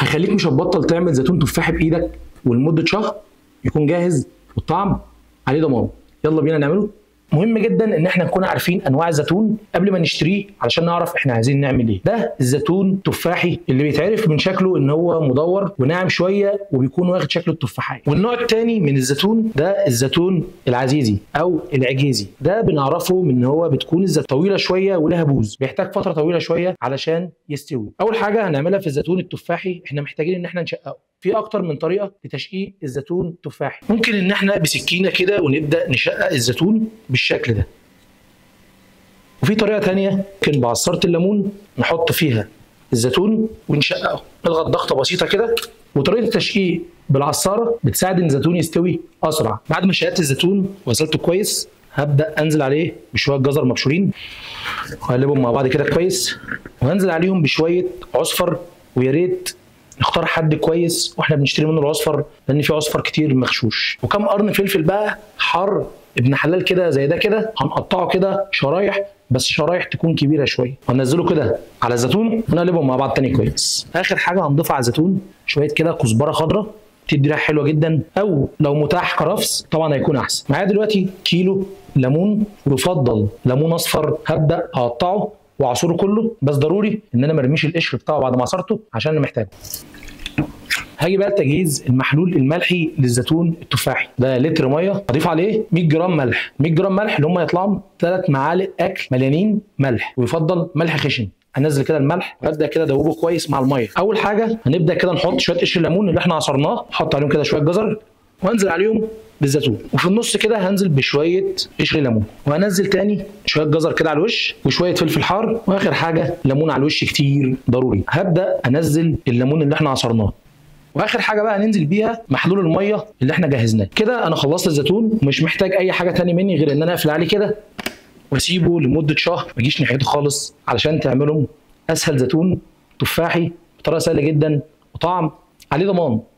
هيخليك مش هتبطل تعمل زيتون تفاحي بايدك ولمده شهر يكون جاهز والطعم عليه ضمان يلا بينا نعمله مهم جدا ان احنا نكون عارفين انواع الزيتون قبل ما نشتريه علشان نعرف احنا عايزين نعمل ايه ده الزيتون تفاحي اللي بيتعرف من شكله ان هو مدور وناعم شويه وبيكون واخد شكل التفاحيه والنوع الثاني من الزيتون ده الزيتون العزيزي او العجيزي ده بنعرفه من ان هو بتكون الزيتون طويله شويه ولها بوز بيحتاج فتره طويله شويه علشان يستوي اول حاجه هنعملها في الزيتون التفاحي احنا محتاجين ان احنا نشققه في اكتر من طريقه لتشقيق الزيتون التفاحي ممكن ان احنا بسكينه كده ونبدا نشقق الزيتون بالشكل ده وفي طريقه تانية ممكن بعصاره الليمون نحط فيها الزيتون ونشققه نضغط ضغطه بسيطه كده وطريقه التشقيق بالعصاره بتساعد ان الزيتون يستوي اسرع بعد ما شققت الزيتون وغسلته كويس هبدا انزل عليه بشويه جزر مبشورين واقلبهم مع بعض كده كويس وهنزل عليهم بشويه عصفر ويا ريت نختار حد كويس واحنا بنشتري منه العصفر لان في عصفر كتير مغشوش وكم قرن فلفل بقى حر ابن حلال كده زي ده كده هنقطعه كده شرايح بس شرايح تكون كبيره شويه هننزله كده على الزيتون ونقلبهم مع بعض تاني كويس اخر حاجه هنضيفها على الزيتون شويه كده كزبره خضراء تدي ريحه حلوه جدا او لو متاح كرفس طبعا هيكون احسن معايا دلوقتي كيلو ليمون ويفضل ليمون اصفر هبدا اقطعه واعصره كله بس ضروري ان انا ما ارميش القشر بتاعه بعد ما عصرته عشان انا محتاجه هاجي بقى لتجهيز المحلول الملحي للزيتون التفاحي ده لتر ميه اضيف عليه 100 جرام ملح 100 جرام ملح اللي هم يطلعوا 3 معالق اكل مليانين ملح ويفضل ملح خشن هنزل كده الملح وابدا كده ادوبه كويس مع الميه اول حاجه هنبدا كده نحط شويه قشر الليمون اللي احنا عصرناه نحط عليهم كده شويه جزر وانزل عليهم بالزيتون وفي النص كده هنزل بشويه قشر ليمون وهنزل تاني شويه جزر كده على الوش وشويه فلفل حار واخر حاجه ليمون على الوش كتير ضروري هبدا انزل الليمون اللي احنا عصرناه واخر حاجه بقى هننزل بيها محلول الميه اللي احنا جهزناه كده انا خلصت الزيتون ومش محتاج اي حاجه تاني مني غير ان انا اقفل عليه كده واسيبه لمده شهر ما اجيش ناحيته خالص علشان تعملوا اسهل زيتون تفاحي بطريقه سهله جدا وطعم عليه ضمان